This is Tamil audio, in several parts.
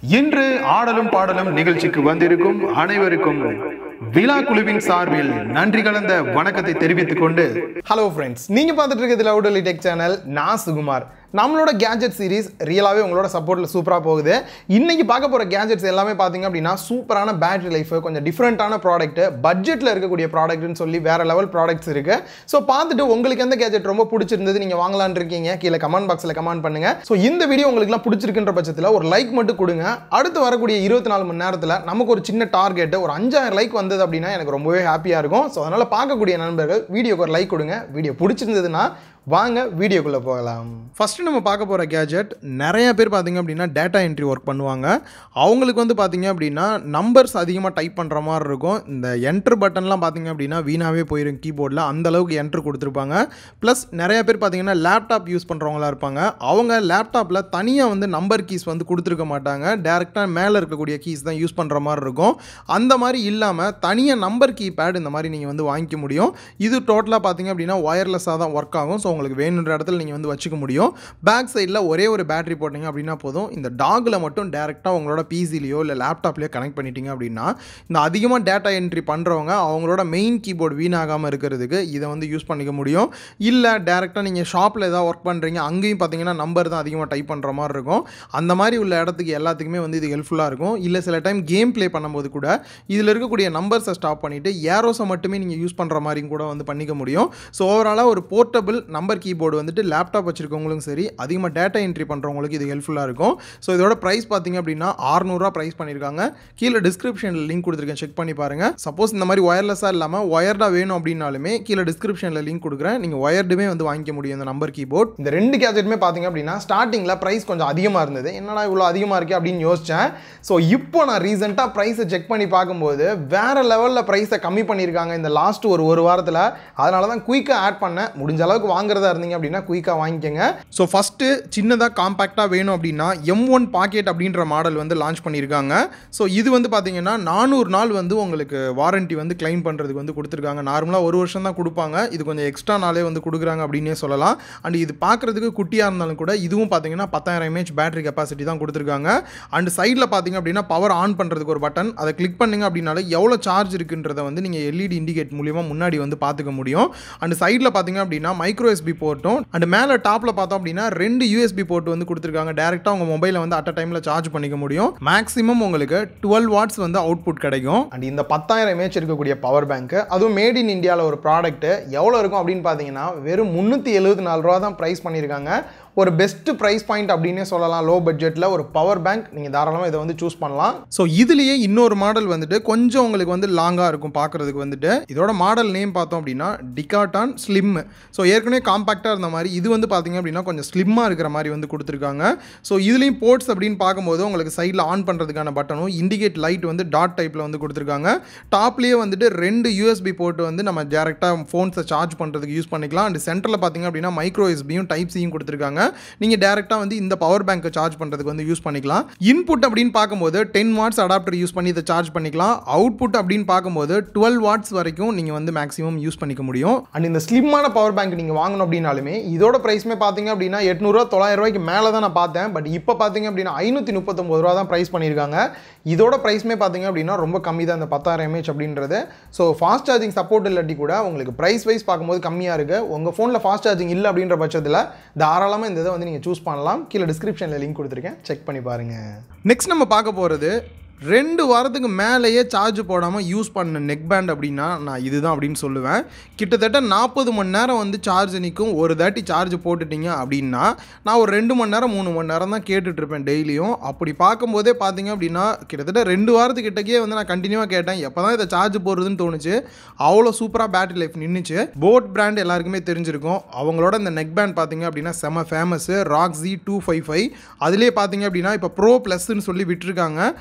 இன்று ஆடலும் பாடலும் நிகழ்ச்சிக்கு வந்திருக்கும் அனைவருக்கும் விழா குழுவின் சார்பில் நன்றி கலந்த வணக்கத்தை தெரிவித்துக் கொண்டு ஹலோ ஃப்ரெண்ட்ஸ் நீங்கள் பார்த்துட்டு இருக்கிறது லவுடலி டெக் சேனல் நான் சுகுமார் நம்மளோட கேஜெட் சீரிஸ் ரியலாகவே உங்களோட சப்போர்ட்டில் சூப்பராக போகுது இன்னைக்கு பார்க்க போகிற கேஜெட்ஸ் எல்லாமே பார்த்தீங்க அப்படின்னா சூப்பரான பேட்டரி லைஃப் கொஞ்சம் டிஃப்ரெண்ட்டான ப்ராடக்ட் பட்ஜெட்டில் இருக்கக்கூடிய ப்ராடக்ட்னு சொல்லி வேற லெவல் ப்ராடக்ட்ஸ் இருக்கு ஸோ பார்த்துட்டு உங்களுக்கு எந்த கேஜெட் ரொம்ப பிடிச்சிருந்தது நீங்கள் வாங்கலாம்னு இருக்கீங்க கீழே கமெண்ட் பாக்ஸில் கமெண்ட் பண்ணுங்க ஸோ இந்த வீடியோ உங்களுக்குலாம் பிடிச்சிருக்குன்ற பட்சத்தில் ஒரு லைக் மட்டும் கொடுங்க அடுத்து வரக்கூடிய இருபத்தி நாலு மணி நேரத்தில் நமக்கு ஒரு சின்ன டார்கெட் ஒரு அஞ்சாயிரம் லைக் வந்தது அப்படின்னா எனக்கு ரொம்பவே ஹாப்பியாக இருக்கும் ஸோ அதனால் பார்க்கக்கூடிய நண்பர்கள் வீடியோக்கு ஒரு லைக் கொடுங்க வீடியோ பிடிச்சிருந்ததுன்னா வாங்க வீடியோக்குள்ளே போகலாம் ஃபஸ்ட்டு நம்ம பார்க்க போகிற கேஜெட் நிறைய பேர் பார்த்தீங்க அப்படின்னா டேட்டா என்ட்ரி ஒர்க் பண்ணுவாங்க அவங்களுக்கு வந்து பார்த்தீங்க அப்படின்னா நம்பர்ஸ் அதிகமாக டைப் பண்ணுற மாதிரி இருக்கும் இந்த என்ட்ரு பட்டன்லாம் பார்த்தீங்க அப்படின்னா வீணாகவே போயிடும் கீபோர்டில் அந்த அளவுக்கு என்ட்ரு கொடுத்துருப்பாங்க ப்ளஸ் நிறைய பேர் பார்த்தீங்கன்னா லேப்டாப் யூஸ் பண்ணுறவங்களா இருப்பாங்க அவங்க லேப்டாப்பில் தனியாக வந்து நம்பர் கீஸ் வந்து கொடுத்துருக்க மாட்டாங்க டேரெக்டாக மேலே இருக்கக்கூடிய கீஸ் தான் யூஸ் பண்ணுற மாதிரி இருக்கும் அந்த மாதிரி இல்லாமல் தனியாக நம்பர் கீபேட் இந்த மாதிரி நீங்கள் வந்து வாங்கிக்க முடியும் இது டோட்டலாக பார்த்தீங்க அப்படின்னா ஒயர்லெஸ்ஸாக தான் ஒர்க் ஆகும் ஸோ உங்களுக்கு வேணுன்ற இடத்துல நீங்கள் வந்து வச்சுக்க முடியும் பேக் சைடில் ஒரே ஒரு பேட்டரி போட்டிங்க அப்படின்னா போதும் இந்த டாகில் மட்டும் டேரெக்டாக உங்களோட பிசிலையோ இல்லை லேப்டாப்லையோ கனெக்ட் பண்ணிட்டீங்க அப்படின்னா இந்த அதிகமாக டேட்டா என்ட்ரி பண்ணுறவங்க அவங்களோட மெயின் கீபோர்டு வீணாகாமல் இருக்கிறதுக்கு இதை வந்து யூஸ் பண்ணிக்க முடியும் இல்லை டேரெக்டாக நீங்கள் ஷாப்பில் ஏதாவது ஒர்க் பண்ணுறீங்க அங்கேயும் பார்த்தீங்கன்னா நம்பர் தான் அதிகமாக டைப் பண்ணுற மாதிரி இருக்கும் அந்த மாதிரி உள்ள இடத்துக்கு எல்லாத்துக்குமே வந்து இது ஹெல்ப்ஃபுல்லாக இருக்கும் இல்லை சில டைம் கேம் ப்ளே பண்ணும்போது கூட இதில் இருக்கக்கூடிய நம்பர்ஸை ஸ்டாப் பண்ணிவிட்டு ஏரோஸை மட்டுமே நீங்கள் யூஸ் பண்ணுற மாதிரியும் கூட வந்து பண்ணிக்க முடியும் ஸோ ஓவராலாக ஒரு போர்ட்டபிள் நம்பர் கீபோர்டு வந்துட்டு லேப்டாப் வச்சிருக்கவங்களுக்கும் சரி அதிகமாக டேட்டா என்ட்ரி பண்ணுறவங்களுக்கு இது ஹெல்ப்ஃபுல்லாக இருக்கும் ஸோ இதோட ப்ரைஸ் பார்த்தீங்க அப்படின்னா ஆறுநூறுவா ப்ரைஸ் பண்ணியிருக்காங்க கீழே டிஸ்கிரிப்ஷனில் லிங்க் கொடுத்துருக்கேன் செக் பண்ணி பாருங்கள் சப்போஸ் இந்த மாதிரி ஒயர்லெஸ்ஸாக இல்லாமல் ஒயர்டாக வேணும் அப்படின்னாலுமே கீழே டிஸ்கிரிப்ஷனில் லிங்க் கொடுக்குறேன் நீங்கள் ஒயர்டுமே வந்து வாங்கிக்க முடியும் இந்த நம்பர் கீபோர்ட் இந்த ரெண்டு கேஜெட்டுமே பார்த்தீங்க அப்படின்னா ஸ்டார்டிங்கில் ப்ரைஸ் கொஞ்சம் அதிகமாக இருந்தது என்னடா இவ்வளோ அதிகமாக இருக்கே அப்படின்னு யோசித்தேன் ஸோ இப்போ நான் ரீசெண்டாக ப்ரைஸை செக் பண்ணி பார்க்கும்போது வேற லெவலில் ப்ரைஸை கம்மி பண்ணியிருக்காங்க இந்த லாஸ்ட் ஒரு ஒரு வாரத்தில் அதனால தான் குயிக்காக ஆட் பண்ணேன் முடிஞ்ச அளவுக்கு வாங்குறதா இருந்தீங்க அப்படின்னா குயிக்காக வாங்கிக்கோங்க ஸோ ஃபஸ்ட்டு சின்னதாக காம்பேக்டாக வேணும் அப்படின்னா எம் ஒன் பாக்கெட் அப்படின்ற மாடல் வந்து லான்ச் பண்ணியிருக்காங்க ஸோ இது வந்து பார்த்தீங்கன்னா நானூறு நாள் வந்து உங்களுக்கு வாரண்ட்டி வந்து கிளைம் பண்ணுறதுக்கு வந்து கொடுத்துருக்காங்க நார்மலாக ஒரு வருஷம் தான் கொடுப்பாங்க இது கொஞ்சம் எக்ஸ்ட்ரா நாளே வந்து கொடுக்குறாங்க அப்படின்னே சொல்லலாம் அண்ட் இது பார்க்குறதுக்கு குட்டியாக இருந்தாலும் கூட இதுவும் பார்த்தீங்கன்னா பத்தாயிரம் எம்ஏஹெச் பேட்டரி கெப்பாசிட்டி தான் கொடுத்துருக்காங்க அண்ட் சைடில் பார்த்தீங்க அப்படின்னா பவர் ஆன் பண்ணுறதுக்கு ஒரு பட்டன் அதை கிளிக் பண்ணிங்க அப்படின்னாலே எவ்வளோ சார்ஜ் இருக்குன்றதை வந்து நீங்கள் எல்இடி இண்டிகேட் மூலியமாக முன்னாடி வந்து பார்த்துக்க முடியும் அண்ட் சைடில் பார்த்தீங்க அப்படின்னா மைக்ரோ எஸ்பி போர்ட்டும் அண்ட் மேலே டாப்பில் பார்த்தோம் அப்படின்னா ரெண்டு யூஎஸ்பி போர்ட் வந்து கொடுத்துருக்காங்க டேரெக்டாக உங்கள் மொபைலை வந்து அட் டைமில் சார்ஜ் பண்ணிக்க முடியும் மேக்ஸிமம் உங்களுக்கு டுவெல் வாட்ஸ் வந்து அவுட்புட் கிடைக்கும் அண்ட் இந்த பத்தாயிரம் எம்ஏஹெச் இருக்கக்கூடிய பவர் பேங்க் அதுவும் மேட் இன் இந்தியாவில் ஒரு ப்ராடக்ட் எவ்வளோ இருக்கும் அப்படின்னு பார்த்தீங்கன்னா வெறும் முந்நூற்றி எழுபத்தி நாலு ரூபா தான் ப்ரைஸ் பண்ணியிருக்காங்க ஒரு பெஸ்ட் ப்ரைஸ் பாயிண்ட் அப்படின்னே சொல்லலாம் லோ பட்ஜெட்டில் ஒரு பவர் பேங்க் நீங்கள் தாராளமாக இதை வந்து சூஸ் பண்ணலாம் ஸோ இதுலேயே இன்னொரு மாடல் வந்துட்டு கொஞ்சம் உங்களுக்கு வந்து லாங்காக இருக்கும் பார்க்குறதுக்கு வந்துட்டு இதோட மாடல் நேம் பார்த்தோம் அப்படின்னா டிகாட்டான் ஸ்லிம் ஸோ ஏற்கனவே காம்பாக்டாக இருந்த மாதிரி இது வந்து பார்த்தீங்க அப்படின்னா கொஞ்சம் ஸ்லிம்மாக இருக்கிற மாதிரி வந்து கொடுத்துருக்காங்க ஸோ இதுலேயும் போர்ட்ஸ் அப்படின்னு பார்க்கும்போது உங்களுக்கு சைடில் ஆன் பண்ணுறதுக்கான பட்டனும் இண்டிகேட் லைட் வந்து டாட் டைப்பில் வந்து கொடுத்துருக்காங்க டாப்லேயே வந்துட்டு ரெண்டு யூஎஸ்பி போர்ட் வந்து நம்ம டேரெக்டாக ஃபோன்ஸை சார்ஜ் பண்ணுறதுக்கு யூஸ் பண்ணிக்கலாம் அண்ட் சென்டரில் பார்த்தீங்க அப்படின்னா மைக்ரோ எஸ்பியும் டைப் சியும் கொடுத்துருக்காங்க நீங்கள் டேரெக்டாக வந்து இந்த பவர் பேங்க்கை சார்ஜ் பண்ணுறதுக்கு வந்து யூஸ் பண்ணிக்கலாம் இன்புட் அப்படின்னு பார்க்கும்போது டென் வாட்ஸ் அடாப்டர் யூஸ் பண்ணி இதை சார்ஜ் பண்ணிக்கலாம் அவுட்புட் அப்படின்னு பார்க்கும்போது டுவெல் வாட்ஸ் வரைக்கும் நீங்கள் வந்து மேக்ஸிமம் யூஸ் பண்ணிக்க முடியும் அண்ட் இந்த ஸ்லிம்மான பவர் பேங்க் நீங்கள் வாங்கணும் அப்படின்னாலுமே இதோட ப்ரைஸ்மே பார்த்தீங்க அப்படின்னா எட்நூறுவா தொள்ளாயிரம் ரூபாய்க்கு மேலே தான் நான் பார்த்தேன் பட் இப்போ பார்த்தீங்க அப்படின்னா ஐநூற்றி முப்பத்தொம்பது ரூபா தான் ப்ரைஸ் பண்ணியிருக்காங்க இதோட ப்ரைஸ்மே பார்த்தீங்க அப்படின்னா ரொம்ப கம்மி தான் இந்த பத்தாயிரம் எம்ஏஹெச் அப்படின்றது ஸோ ஃபாஸ்ட் சார்ஜிங் சப்போர்ட் இல்லாட்டி கூட உங்களுக்கு ப்ரைஸ் வைஸ் பார்க்கும்போது கம்மியாக இருக்குது உங்கள் ஃபோனில் ஃபாஸ்ட் சார்ஜிங் இல்லை அப்படின்ற பட்சத்தில் தாராளமாக இந்த இதை வந்து நீங்கள் சூஸ் பண்ணலாம் கீழே டிஸ்கிரிப்ஷனில் லிங்க் கொடுத்துருக்கேன் செக் பண்ணி பாருங்கள் நெக்ஸ்ட் நம்ம பார்க்க போகிறது ரெண்டு வாரத்துக்கு மேலேயே சார்ஜ் போடாமல் யூஸ் பண்ண நெக் பேண்ட் அப்படின்னா நான் இதுதான் அப்படின்னு சொல்லுவேன் கிட்டத்தட்ட நாற்பது மணி நேரம் வந்து சார்ஜ் நிற்கும் ஒரு தாட்டி சார்ஜ் போட்டுட்டீங்க அப்படின்னா நான் ஒரு ரெண்டு மணி நேரம் மூணு மணி நேரம் தான் கேட்டுட்ருப்பேன் டெய்லியும் அப்படி பார்க்கும்போதே பார்த்தீங்க அப்படின்னா கிட்டத்தட்ட ரெண்டு வாரத்துக்கிட்டக்கே வந்து நான் கண்டினியூவாக கேட்டேன் எப்போ தான் இதை சார்ஜ் போடுறதுன்னு தோணுச்சு அவ்வளோ சூப்பராக பேட்டரி லைஃப் நின்றுச்சு போட் பிராண்ட் எல்லாருக்குமே தெரிஞ்சிருக்கும் அவங்களோட இந்த நெக் பேண்ட் பார்த்தீங்க அப்படின்னா செம famous Rockerz two five five அதுலேயே பார்த்தீங்க அப்படின்னா இப்போ ப்ரோ ப்ளஸ்ன்னு சொல்லி விட்டுருக்காங்க ஸோ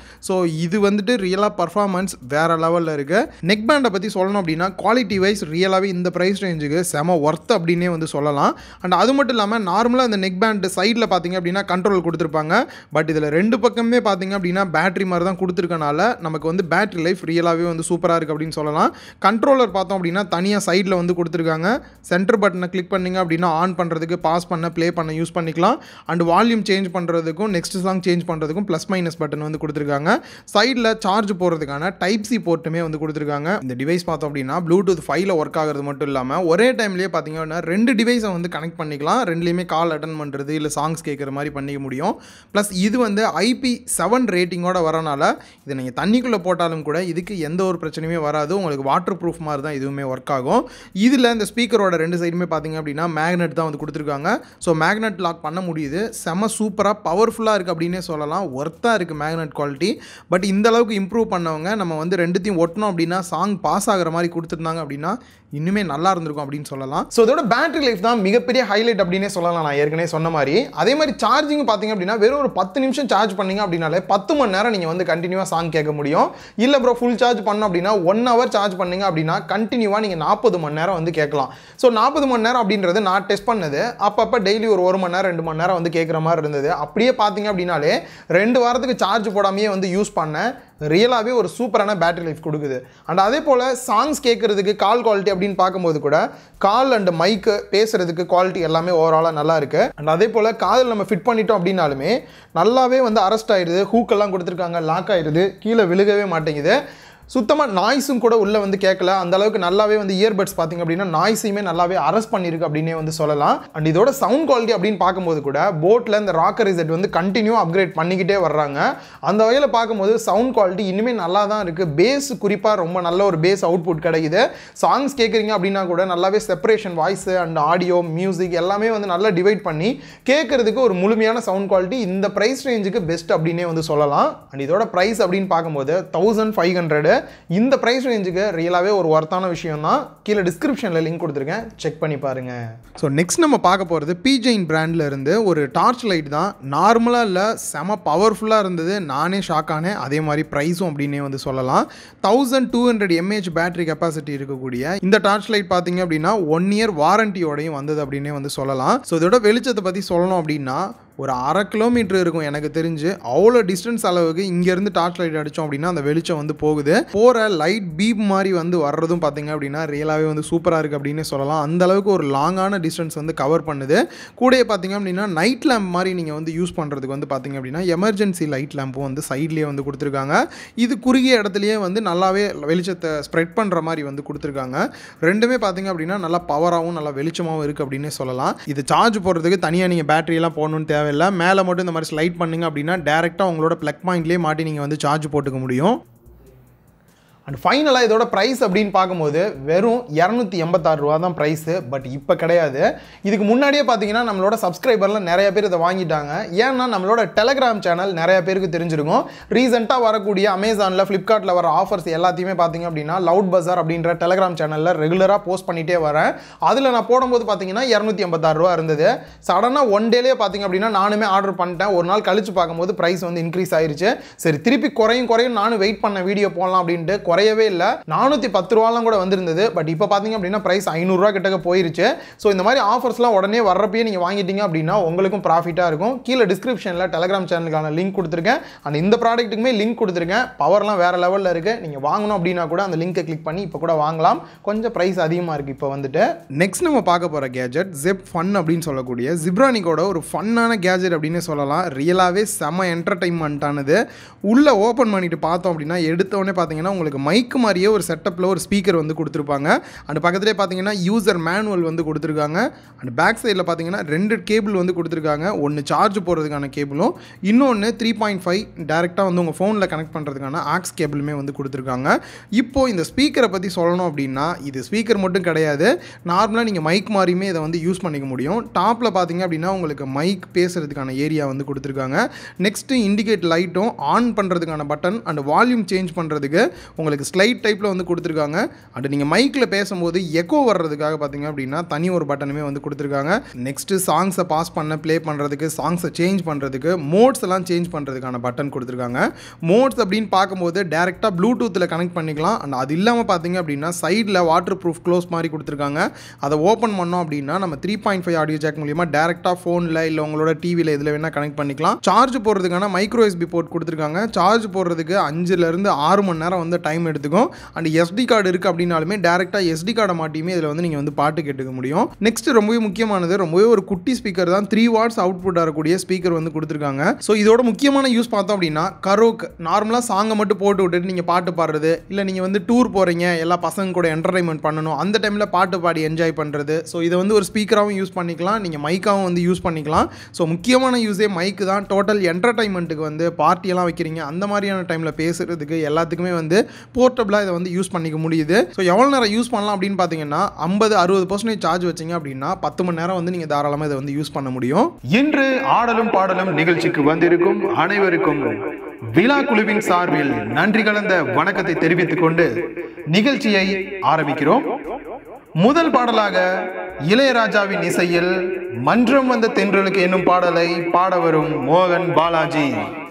இது வந்துட்டு ரியலாக பர்ஃபார்மன்ஸ் வேறு லெவலில் இருக்குது நெக் பேண்டை பற்றி சொல்லணும் அப்படின்னா குவாலிட்டி வைஸ் ரியலாகவே இந்த ப்ரைஸ் ரேஞ்சுக்கு செம ஒர்த் அப்படின்னே வந்து சொல்லலாம் அண்ட் அது மட்டும் இல்லாமல் நார்மலாக இந்த நெக் பேண்ட் சைடில் பார்த்தீங்க அப்படின்னா கண்ட்ரோல் கொடுத்துருப்பாங்க பட் இதில் ரெண்டு பக்கமே பார்த்தீங்க அப்படின்னா பேட்டரி மாதிரி தான் கொடுத்துருக்கனால நமக்கு வந்து பேட்டரி லைஃப் ரியலாகவே வந்து சூப்பராக இருக்குது அப்படின்னு சொல்லலாம் கண்ட்ரோலர் பார்த்தோம் அப்படின்னா தனியாக சைடில் வந்து கொடுத்துருக்காங்க சென்டர் பட்டனை கிளிக் பண்ணிங்க அப்படின்னா ஆன் பண்ணுறதுக்கு பாஸ் பண்ண ப்ளே பண்ண யூஸ் பண்ணிக்கலாம் அண்ட் வால்யூம் சேஞ்ச் பண்ணுறதுக்கும் நெக்ஸ்ட் சாங் சேஞ்ச் பண்ணுறதுக்கும் ப்ளஸ் மைனஸ் பட்டன் வந்து கொடுத்துருக்காங்க சைடில் சார்ஜ் போடுறதுக்கான டைப் சி போர்ட்டுமே வந்து கொடுத்துருக்காங்க இந்த டிவைஸ் பார்த்தோம் அப்படின்னா ப்ளூடூத் ஃபைவ்ல ஒர்க் ஆகிறது மட்டும் இல்லாமல் ஒரே டைம்லேயே பார்த்தீங்க அப்படின்னா ரெண்டு டிவைஸை வந்து கனெக்ட் பண்ணிக்கலாம் ரெண்டுலேயுமே கால் அட்டன் பண்ணுறது இல்லை சாங்ஸ் கேட்குற மாதிரி பண்ணிக்க முடியும் ப்ளஸ் இது வந்து ஐபி செவன் ரேட்டிங்கோட வரனால இதை நீங்கள் தண்ணிக்குள்ளே போட்டாலும் கூட இதுக்கு எந்த ஒரு பிரச்சனையுமே வராது உங்களுக்கு வாட்டர் ப்ரூஃப் மாதிரி தான் இதுவுமே ஒர்க் ஆகும் இதில் இந்த ஸ்பீக்கரோட ரெண்டு சைடுமே பார்த்தீங்க அப்படின்னா மேக்னெட் தான் வந்து கொடுத்துருக்காங்க ஸோ மேக்னெட் லாக் பண்ண முடியுது செம சூப்பராக பவர்ஃபுல்லாக இருக்குது அப்படின்னே சொல்லலாம் ஒர்த்தாக இருக்குது மேக்னெட் குவாலிட்டி பட் இந்த அளவுக்கு இம்ப்ரூவ் பண்ணவங்க நம்ம வந்து ரெண்டுத்தையும் ஒட்டணும் அப்படின்னா சாங் பாஸ் ஆகிற மாதிரி கொடுத்துருந்தாங்க அப்படின்னா இன்னுமே நல்லா இருந்திருக்கும் அப்படின்னு சொல்லலாம் ஸோ இதோட பேட்டரி லைஃப் தான் மிகப்பெரிய ஹைலைட் அப்படின்னே சொல்லலாம் நான் ஏற்கனவே சொன்ன மாதிரி அதே மாதிரி சார்ஜிங் பார்த்தீங்க அப்படின்னா வெறும் ஒரு பத்து நிமிஷம் சார்ஜ் பண்ணீங்க அப்படின்னாலே பத்து மணி நேரம் நீங்கள் வந்து கண்டினியூவாக சாங் கேட்க முடியும் இல்லை ப்ரோ ஃபுல் சார்ஜ் பண்ணோம் அப்படின்னா ஒன் ஹவர் சார்ஜ் பண்ணீங்க அப்படின்னா கண்டினியூவாக நீங்கள் நாற்பது மணி நேரம் வந்து கேட்கலாம் ஸோ நாற்பது மணி நேரம் அப்படின்றது நான் டெஸ்ட் பண்ணது அப்பப்போ டெய்லி ஒரு ஒரு மணி நேரம் ரெண்டு மணி நேரம் வந்து கேட்குற மாதிரி இருந்தது அப்படியே பார்த்தீங்க அப்படின்னாலே ரெண்டு வாரத்துக்கு சார்ஜ் போடாமையே வந்து யூஸ் பண்ணேன் ரியலாகவே ஒரு சூப்பரான பேட்டரி லைஃப் கொடுக்குது அண்ட் அதே போல் சாங்ஸ் கேட்குறதுக்கு கால் குவாலிட்டி அப்படின்னு பார்க்கும்போது கூட கால் அண்ட் மைக்கு பேசுகிறதுக்கு குவாலிட்டி எல்லாமே ஓவராலாக நல்லா இருக்குது அண்ட் அதே போல் காதில் நம்ம ஃபிட் பண்ணிட்டோம் அப்படின்னாலுமே நல்லாவே வந்து அரெஸ்ட் ஆயிடுது ஹூக்கெல்லாம் கொடுத்துருக்காங்க லாக் ஆயிடுது கீழே விழுகவே மாட்டேங்குது சுத்தமாக நாய்ஸும் கூட உள்ளே வந்து கேட்கல அந்த அளவுக்கு நல்லாவே வந்து இயர்பட்ஸ் பார்த்தீங்க அப்படின்னா நாய்ஸையுமே நல்லாவே அரெஸ்ட் பண்ணியிருக்கு அப்படின்னே வந்து சொல்லலாம் அண்ட் இதோட சவுண்ட் குவாலிட்டி அப்படின்னு பார்க்கும்போது கூட போட்டில் இந்த ராக்கர் ரிசெட் வந்து கண்டினியூ அப்கிரேட் பண்ணிக்கிட்டே வர்றாங்க அந்த வகையில் பார்க்கும்போது சவுண்ட் குவாலிட்டி இனிமேல் நல்லா தான் இருக்குது பேஸ் குறிப்பாக ரொம்ப நல்ல ஒரு பேஸ் அவுட்புட் கிடைக்குது சாங்ஸ் கேட்குறீங்க அப்படின்னா கூட நல்லாவே separation voice and audio music எல்லாமே வந்து நல்லா டிவைட் பண்ணி கேட்கறதுக்கு ஒரு முழுமையான சவுண்ட் குவாலிட்டி இந்த ப்ரைஸ் ரேஞ்சுக்கு பெஸ்ட் அப்படின்னே வந்து சொல்லலாம் அண்ட் இதோட ப்ரைஸ் அப்படின்னு பார்க்கும்போது தௌசண்ட் ஃபைவ் ஹண்ட்ரடு இந்த ப்ரைஸ் ரேஞ்சுக்கு ரியலாகவே ஒரு ஒர்த்தான விஷயம் தான் கீழே டிஸ்கிரிப்ஷனில் லிங்க் கொடுத்துருக்கேன் செக் பண்ணி பாருங்க ஸோ நெக்ஸ்ட் நம்ம பார்க்க போகிறது பிஜெயின் பிராண்டில் இருந்து ஒரு டார்ச் லைட் தான் நார்மலாக இல்லை செம பவர்ஃபுல்லாக இருந்தது நானே ஷாக் ஆனேன் அதே மாதிரி ப்ரைஸும் அப்படின்னே வந்து சொல்லலாம் thousand two hundred mAh battery capacity இருக்கக்கூடிய இந்த டார்ச் லைட் பார்த்தீங்க அப்படின்னா ஒன் இயர் வாரண்டியோடையும் வந்தது அப்படின்னே வந்து சொல்லலாம் ஸோ இதோட வெளிச்சத்தை பற்றி சொல்லணும் அப்படின்னா ஒரு அரை கிலோமீட்டர் இருக்கும் எனக்கு தெரிஞ்சு அவ்வளோ டிஸ்டன்ஸ் அளவுக்கு இங்கேருந்து டார்ச் லைட் அடித்தோம் அப்படின்னா அந்த வெளிச்சம் வந்து போகுது போகிற லைட் பீப் மாதிரி வந்து வர்றதும் பார்த்தீங்க அப்படின்னா ரியலாகவே வந்து சூப்பராக இருக்குது அப்படின்னு சொல்லலாம் அந்த அளவுக்கு ஒரு லாங்கான டிஸ்டன்ஸ் வந்து கவர் பண்ணுது கூடயே பார்த்தீங்க அப்படின்னா நைட் லேம்ப் மாதிரி நீங்கள் வந்து யூஸ் பண்ணுறதுக்கு வந்து பார்த்தீங்க அப்படின்னா எமர்ஜென்சி லைட் லேம்பும் வந்து சைட்லேயே வந்து கொடுத்துருக்காங்க இது குறுகிய இடத்துலையே வந்து நல்லாவே வெளிச்சத்தை ஸ்ப்ரெட் பண்ணுற மாதிரி வந்து கொடுத்துருக்காங்க ரெண்டுமே பார்த்தீங்க அப்படின்னா நல்லா பவராகவும் நல்லா வெளிச்சமாகவும் இருக்குது அப்படின்னே சொல்லலாம் இது சார்ஜ் போடுறதுக்கு தனியாக நீங்கள் பேட்டரியெல்லாம் போடணும்னு தேவையில்லை மேலே மட்டும் இந்த மாதிரி ஸ்லைட் பண்ணிங்க அப்படின்னா டேரெக்டாக உங்களோட ப்ளக் பாயிண்ட்லேயே மாட்டி நீங்கள் வந்து சார்ஜ் போட்டுக்க முடியும் அண்ட் ஃபைனலாக இதோட ப்ரைஸ் அப்படின்னு பார்க்கும்போது வெறும் இரநூத்தி எண்பத்தாறு ரூபா தான் ப்ரைஸு பட் இப்போ கிடையாது இதுக்கு முன்னாடியே பார்த்தீங்கன்னா நம்மளோட சப்ஸ்கிரைபரில் நிறைய பேர் இதை வாங்கிட்டாங்க ஏன்னா நம்மளோட டெலகிராம் சேனல் நிறைய பேருக்கு தெரிஞ்சிருக்கும் ரீசெண்டாக வரக்கூடிய அமேசானில் ஃப்ளிப்கார்ட்டில் வர ஆஃபர்ஸ் எல்லாத்தையுமே பார்த்தீங்க அப்படின்னா லவுட் பஸார் அப்படின்ற டெலகிராம் சேனலில் ரெகுலராக போஸ்ட் பண்ணிகிட்டே வரேன் அதில் நான் போடும்போது பார்த்தீங்கன்னா இரநூத்தி எண்பத்தாறு ரூபா இருந்தது சடனாக ஒன் டேலேயே பார்த்தீங்க அப்படின்னா நானுமே ஆர்டர் பண்ணிட்டேன் ஒரு நாள் கழிச்சு பார்க்கும்போது ப்ரைஸ் வந்து இன்க்ரீஸ் ஆயிருச்சு சரி திருப்பி குறையும் குறையும் நானும் வெயிட் பண்ண வீடியோ போடலாம் அப்படின்ட்டு குறையவே இல்லை நானூற்றி பத்து ரூபாலாம் கூட வந்திருந்தது பட் இப்போ பார்த்தீங்க அப்படின்னா ப்ரைஸ் ஐநூறுரூவா கிட்டக்க போயிருச்சு ஸோ இந்த மாதிரி ஆஃபர்ஸ்லாம் உடனே வர்றப்பயே நீங்கள் வாங்கிட்டீங்க அப்படின்னா உங்களுக்கும் ப்ராஃபிட்டாக இருக்கும் கீழே டிஸ்கிரிப்ஷனில் டெலகிராம் சேனலுக்கான லிங்க் கொடுத்துருக்கேன் அண்ட் இந்த ப்ராடக்ட்டுக்குமே லிங்க் கொடுத்துருக்கேன் பவர்லாம் வேறு லெவலில் இருக்குது நீங்கள் வாங்கணும் அப்படின்னா கூட அந்த லிங்கை கிளிக் பண்ணி இப்போ கூட வாங்கலாம் கொஞ்சம் ப்ரைஸ் அதிகமாக இருக்குது இப்போ வந்துட்டு நெக்ஸ்ட் நம்ம பார்க்க போகிற கேஜெட் ஜெப் ஃபன் அப்படின்னு சொல்லக்கூடிய ஜிப்ரானிக்கோட ஒரு ஃபன்னான கேஜெட் அப்படின்னு சொல்லலாம் ரியலாகவே செம என்டர்டைன்மெண்ட்டானது உள்ளே ஓப்பன் பண்ணிட்டு பார்த்தோம் அப்படின்னா எடுத்தோடனே பார்த்தீங்கன்னா உங்களுக்கு மைக்கு மாதிரியே ஒரு செட்டப்பில் ஒரு ஸ்பீக்கர் வந்து கொடுத்துருப்பாங்க அண்ட் பக்கத்துலேயே பார்த்தீங்கன்னா யூசர் மேனுவல் வந்து கொடுத்துருக்காங்க அண்ட் பேக் சைடில் பார்த்தீங்கன்னா ரெண்டு கேபிள் வந்து கொடுத்துருக்காங்க ஒன்று சார்ஜ் போடுறதுக்கான கேபிளும் இன்னொன்று த்ரீ பாயிண்ட் ஃபைவ் டேரெக்டாக வந்து உங்கள் ஃபோனில் கனெக்ட் பண்ணுறதுக்கான ஆக்ஸ் கேபிளுமே வந்து கொடுத்துருக்காங்க இப்போ இந்த ஸ்பீக்கரை பற்றி சொல்லணும் அப்படின்னா இது ஸ்பீக்கர் மட்டும் கிடையாது நார்மலாக நீங்கள் மைக் மாதிரியுமே இதை வந்து யூஸ் பண்ணிக்க முடியும் டாப்பில் பார்த்தீங்க அப்படின்னா உங்களுக்கு மைக் பேசுகிறதுக்கான ஏரியா வந்து கொடுத்துருக்காங்க நெக்ஸ்ட்டு இண்டிகேட் லைட்டும் ஆன் பண்ணுறதுக்கான பட்டன் அண்ட் வால்யூம் சேஞ்ச் பண்ணுறதுக்கு உங்களுக்கு உங்களுக்கு ஸ்லைட் டைப்பில் வந்து கொடுத்துருக்காங்க அண்ட் நீங்கள் மைக்கில் பேசும்போது எக்கோ வர்றதுக்காக பார்த்தீங்க அப்படின்னா தனி ஒரு பட்டனுமே வந்து கொடுத்துருக்காங்க நெக்ஸ்ட்டு சாங்ஸை பாஸ் பண்ண ப்ளே பண்ணுறதுக்கு சாங்ஸை சேஞ்ச் பண்ணுறதுக்கு மோட்ஸ் எல்லாம் சேஞ்ச் பண்ணுறதுக்கான பட்டன் கொடுத்துருக்காங்க மோட்ஸ் அப்படின்னு பார்க்கும்போது டேரெக்டாக ப்ளூடூத்தில் கனெக்ட் பண்ணிக்கலாம் அண்ட் அது இல்லாமல் பார்த்தீங்க அப்படின்னா சைடில் வாட்டர் ப்ரூஃப் க்ளோஸ் மாதிரி கொடுத்துருக்காங்க அதை ஓப்பன் பண்ணோம் அப்படின்னா நம்ம three point five audio jack மூலியமாக டேரெக்டாக ஃபோனில் இல்லை உங்களோட டிவியில் இதில் வேணால் கனெக்ட் பண்ணிக்கலாம் சார்ஜ் போடுறதுக்கான மைக்ரோ எஸ்பி போர்ட் கொடுத்துருக்காங்க சார்ஜ் போடுறதுக்கு அஞ்சுலேருந்து ஆறு மணி நேரம் வந்து டைம் எடுத்துக்கும் அண்ட் எஸ்டி கார்டு இருக்குது அப்படின்னாலுமே டேரெக்டாக எஸ்டி கார்டை மாட்டியுமே இதில் வந்து நீங்கள் வந்து பாட்டு கேட்டுக்க முடியும் நெக்ஸ்ட் ரொம்பவே முக்கியமானது ரொம்பவே ஒரு குட்டி ஸ்பீக்கர் தான் த்ரீ வாட்ஸ் அவுட்புட் வரக்கூடிய ஸ்பீக்கர் வந்து கொடுத்துருக்காங்க ஸோ இதோட முக்கியமான யூஸ் பார்த்தோம் அப்படின்னா கரோக் நார்மலாக சாங்கை மட்டும் போட்டு விட்டுட்டு நீங்கள் பாட்டு பாடுறது இல்லை நீங்கள் வந்து டூர் போகிறீங்க எல்லா பசங்க கூட என்டர்டைன்மெண்ட் பண்ணணும் அந்த டைமில் பாட்டு பாடி என்ஜாய் பண்ணுறது ஸோ இதை வந்து ஒரு ஸ்பீக்கராகவும் யூஸ் பண்ணிக்கலாம் நீங்கள் மைக்காகவும் வந்து யூஸ் பண்ணிக்கலாம் ஸோ முக்கியமான யூஸே மைக்கு தான் டோட்டல் என்டர்டைன்மெண்ட்டுக்கு வந்து பார்ட்டியெல்லாம் வைக்கிறீங்க அந்த மாதிரியான டைமில் பேசுகிறதுக்கு எல்லாத்துக்குமே வந்து போர்ட்டபிளாக இதை வந்து யூஸ் பண்ணிக்க முடியுது ஸோ எவ்வளோ நேரம் யூஸ் பண்ணலாம் அப்படின்னு பார்த்தீங்கன்னா ஐம்பது அறுபது பர்சன்டேஜ் சார்ஜ் வச்சிங்க அப்படின்னா பத்து மணி நேரம் வந்து நீங்கள் தாராளமாக இதை வந்து யூஸ் பண்ண முடியும் இன்று ஆடலும் பாடலும் நிகழ்ச்சிக்கு வந்திருக்கும் அனைவருக்கும் விழா குழுவின் சார்பில் நன்றி கலந்த வணக்கத்தை தெரிவித்துக் கொண்டு நிகழ்ச்சியை ஆரம்பிக்கிறோம் முதல் பாடலாக இளையராஜாவின் இசையில் மன்றம் வந்த தென்றலுக்கு என்னும் பாடலை பாட வரும் மோகன் பாலாஜி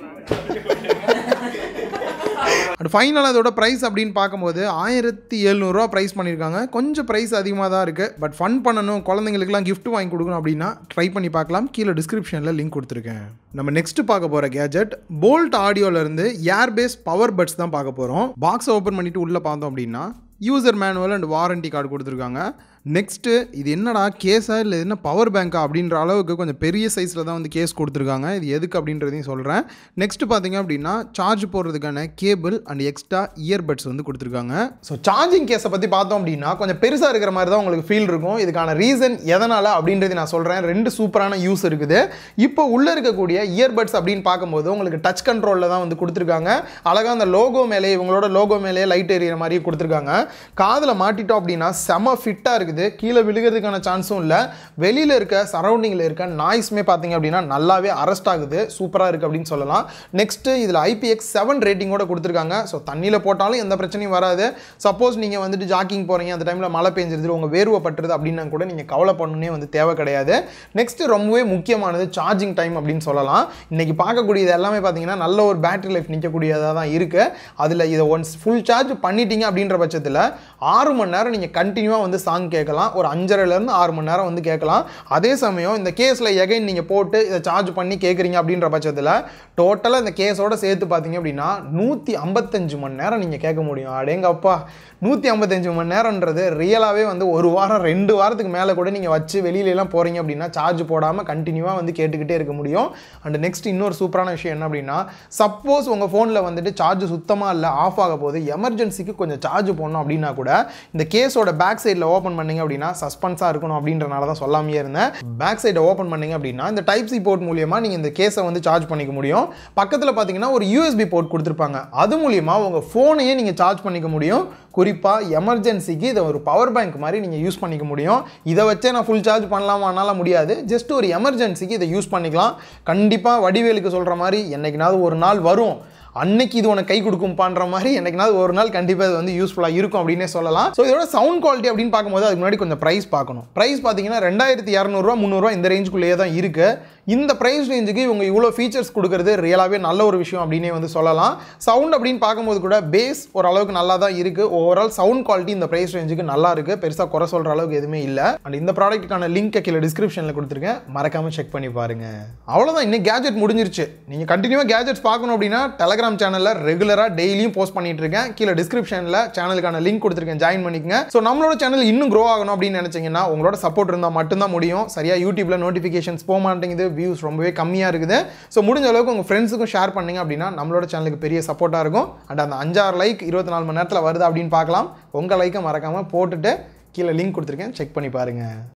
அண்ட் ஃபைனலாக அதோட ப்ரைஸ் அப்படின்னு பார்க்கும்போது ஆயிரத்தி எழுநூறுவா ப்ரைஸ் பண்ணியிருக்காங்க கொஞ்சம் ப்ரைஸ் அதிகமாக தான் இருக்குது பட் ஃபன் பண்ணணும் குழந்தைங்களுக்குலாம் gift வாங்கி கொடுக்கணும் அப்படின்னா ட்ரை பண்ணி பார்க்கலாம் கீழே டிஸ்கிரிப்ஷனில் லிங்க் கொடுத்துருக்கேன் நம்ம நெக்ஸ்ட் பார்க்க போகிற கேஜெட் போல்ட் ஆடியோலேருந்து ஏர்பேஸ் பவர் பட்ஸ் தான் பார்க்க போகிறோம் பாக்ஸை ஓப்பன் பண்ணிவிட்டு உள்ளே பார்த்தோம் அப்படின்னா user manual and warranty card கொடுத்துருக்காங்க நெக்ஸ்ட்டு இது என்னடா கேஸா இல்லை என்ன பவர் பேங்க்கா அப்படின்ற அளவுக்கு கொஞ்சம் பெரிய சைஸில் தான் வந்து கேஸ் கொடுத்துருக்காங்க இது எதுக்கு அப்படின்றதையும் சொல்கிறேன் நெக்ஸ்ட் பார்த்தீங்க அப்படின்னா சார்ஜ் போடுறதுக்கான கேபிள் அண்ட் எக்ஸ்ட்ரா இயர்பட்ஸ் வந்து கொடுத்துருக்காங்க ஸோ சார்ஜிங் கேஸை பற்றி பார்த்தோம் அப்படின்னா கொஞ்சம் பெருசாக இருக்கிற மாதிரி தான் உங்களுக்கு ஃபீல் இருக்கும் இதுக்கான ரீசன் எதனால் அப்படின்றது நான் சொல்கிறேன் ரெண்டு சூப்பரான யூஸ் இருக்குது இப்போ உள்ளே இருக்கக்கூடிய இயர்பட்ஸ் அப்படின்னு பார்க்கும்போது உங்களுக்கு டச் கண்ட்ரோலில் தான் வந்து கொடுத்துருக்காங்க அழகாக அந்த லோகோ மேலே இவங்களோட லோகோ மேலே லைட் எறிகிற மாதிரி கொடுத்துருக்காங்க காதில் மாட்டிட்டோம் அப்படின்னா செம ஃபிட்டாக இருக்குது கீழே விழுகிறதுக்கான சான்ஸும் இல்லை வெளியில் இருக்க சரௌண்டிங்கில் இருக்க நாய்ஸுமே பார்த்தீங்க அப்படின்னா நல்லாவே அரெஸ்ட் ஆகுது சூப்பராக இருக்குது அப்படின்னு சொல்லலாம் நெக்ஸ்ட்டு இதில் ஐபிஎக்ஸ் செவன் ரேட்டிங்கோட கொடுத்துருக்காங்க ஸோ தண்ணியில் போட்டாலும் எந்த பிரச்சனையும் வராது சப்போஸ் நீங்கள் வந்துட்டு ஜாக்கிங் போகிறீங்க அந்த டைமில் மழை பெஞ்சிருது உங்கள் வேர்வை பட்டுருது அப்படின்னா கூட நீங்கள் கவலை பண்ணணுன்னே வந்து தேவை கிடையாது நெக்ஸ்ட்டு ரொம்பவே முக்கியமானது சார்ஜிங் டைம் அப்படின்னு சொல்லலாம் இன்றைக்கி பார்க்கக்கூடியது எல்லாமே பார்த்தீங்கன்னா நல்ல ஒரு பேட்டரி லைஃப் நிற்கக்கூடியதாக தான் இருக்குது அதில் இதை ஒன்ஸ் ஃபுல் சார்ஜ் பண்ணிட்டீங்க அப்படின்ற பட்சத்தில் ஆறு மணி நேரம் நீங்கள் கண்டினியூவாக வந்து சாங் கேட்கலாம் ஒரு அஞ்சரைலேருந்து ஆறு மணி நேரம் வந்து கேட்கலாம் அதே சமயம் இந்த கேஸில் எகைன் நீங்கள் போட்டு இதை சார்ஜ் பண்ணி கேட்குறீங்க அப்படின்ற பட்சத்தில் டோட்டலாக இந்த கேஸோட சேர்த்து பார்த்தீங்க அப்படின்னா நூற்றி ஐம்பத்தஞ்சு மணி நேரம் நீங்கள் கேட்க முடியும் அடேங்கப்பா நூற்றி ஐம்பத்தஞ்சு மணி நேரம்ன்றது ரியலாகவே வந்து ஒரு வாரம் ரெண்டு வாரத்துக்கு மேலே கூட நீங்கள் வச்சு வெளியிலலாம் போகிறீங்க அப்படின்னா சார்ஜ் போடாமல் கண்டினியூவாக வந்து கேட்டுக்கிட்டே இருக்க முடியும் அண்ட் நெக்ஸ்ட் இன்னொரு சூப்பரான விஷயம் என்ன அப்படின்னா சப்போஸ் உங்கள் ஃபோனில் வந்துட்டு சார்ஜ் சுத்தமாக இல்லை ஆஃப் ஆக போது எமர்ஜென்சிக்கு கொஞ்சம் சார்ஜ் போடணும் அப்படின்னா கூட இந்த கேஸோட பேக் சைடில் ஓப்பன் பண்ணீங்க அப்படின்னா சஸ்பென்ஸாக இருக்கணும் அப்படின்றனால தான் சொல்லாமையே இருந்தேன் பேக் சைடை ஓப்பன் பண்ணீங்க அப்படின்னா இந்த டைப் சி போர்ட் மூலியமாக நீங்கள் இந்த கேஸை வந்து சார்ஜ் பண்ணிக்க முடியும் பக்கத்தில் பார்த்தீங்கன்னா ஒரு யூஎஸ்பி போர்ட் கொடுத்துருப்பாங்க அது மூலியமாக உங்கள் ஃபோனையே நீங்கள் சார்ஜ் பண்ணிக்க முடியும் குறிப்பாக எமர்ஜென்சிக்கு இதை ஒரு பவர் பேங்க் மாதிரி நீங்கள் யூஸ் பண்ணிக்க முடியும் இதை வச்சே நான் ஃபுல் சார்ஜ் பண்ணலாமானால முடியாது ஜஸ்ட் ஒரு எமர்ஜென்சிக்கு இதை யூஸ் பண்ணிக்கலாம் கண்டிப்பாக வடிவேலுக்கு சொல்கிற மாதிரி என்னைக்குனாவது ஒரு நாள் வரும் அன்னைக்கு இது உனக்கு கை கொடுக்கும்பான்ற மாதிரி என்னைக்குனாவது ஒரு நாள் கண்டிப்பாக இது வந்து யூஸ்ஃபுல்லாக இருக்கும் அப்படின்னே சொல்லலாம் ஸோ இதோட சவுண்ட் குவாலிட்டி அப்படின்னு பார்க்கும்போது அதுக்கு முன்னாடி கொஞ்சம் ப்ரைஸ் பார்க்கணும் ப்ரைஸ் பார்த்தீங்கன்னா ரெண்டாயிரத்தி இரநூறுவா முந்நூறுவா இந்த ரேஞ்சுக்குள்ளேயே தான் இருக்குது இந்த ப்ரைஸ் ரேஞ்சுக்கு இவங்க இவ்வளோ ஃபீச்சர்ஸ் கொடுக்குறது ரியலாகவே நல்ல ஒரு விஷயம் அப்படின்னே வந்து சொல்லலாம் சவுண்ட் அப்படின்னு பார்க்கும்போது கூட பேஸ் ஓரளவுக்கு நல்லா தான் இருக்குது ஓவரால் சவுண்ட் குவாலிட்டி இந்த ப்ரைஸ் ரேஞ்சுக்கு நல்லா இருக்குது பெருசாக குறை சொல்கிற அளவுக்கு எதுவுமே இல்லை அண்ட் இந்த ப்ராடக்ட்டுக்கான லிங்க் கீழே டிஸ்கிரிப்ஷனில் கொடுத்துருக்கேன் மறக்காமல் செக் பண்ணி பாருங்க அவ்வளோதான் இன்னும் கேஜெட் முடிஞ்சிருச்சு நீங்கள் கண்டினியூவாக கேஜெட்ஸ் பார்க்கணும் அப்படின்னா டெலகிராம் சேனலில் ரெகுலராக டெய்லியும் போஸ்ட் பண்ணிட்டு இருக்கேன் கீழே டிஸ்கிரிப்ஷனில் சேனலுக்கான லிங்க் கொடுத்துருக்கேன் ஜாயின் பண்ணிக்கங்க ஸோ நம்மளோட சேனல் இன்னும் க்ரோ ஆகணும் அப்படின்னு நினச்சிங்கன்னா உங்களோட சப்போர்ட் இருந்தால் மட்டும்தான் முடியும் சரியாக யூடியூப்ல நோட்டிஃபிகேஷன்ஸ் போக மாட்டேங்குது வியூஸ் ரொம்பவே கம்மியாக இருக்குது ஸோ முடிஞ்ச அளவுக்கு உங்கள் ஃப்ரெண்ட்ஸுக்கும் ஷேர் பண்ணீங்க அப்படின்னா நம்மளோட சேனலுக்கு பெரிய சப்போர்ட்டாக இருக்கும் அண்ட் அந்த அஞ்சாறு லைக் இருபத்தி நாலு மணி நேரத்தில் வருது அப்படின்னு பார்க்கலாம் உங்கள் லைக்கை மறக்காமல் போட்டுட்டு கீழே லிங்க் கொடுத்துருக்கேன் செக் பண்ணி பாருங்கள்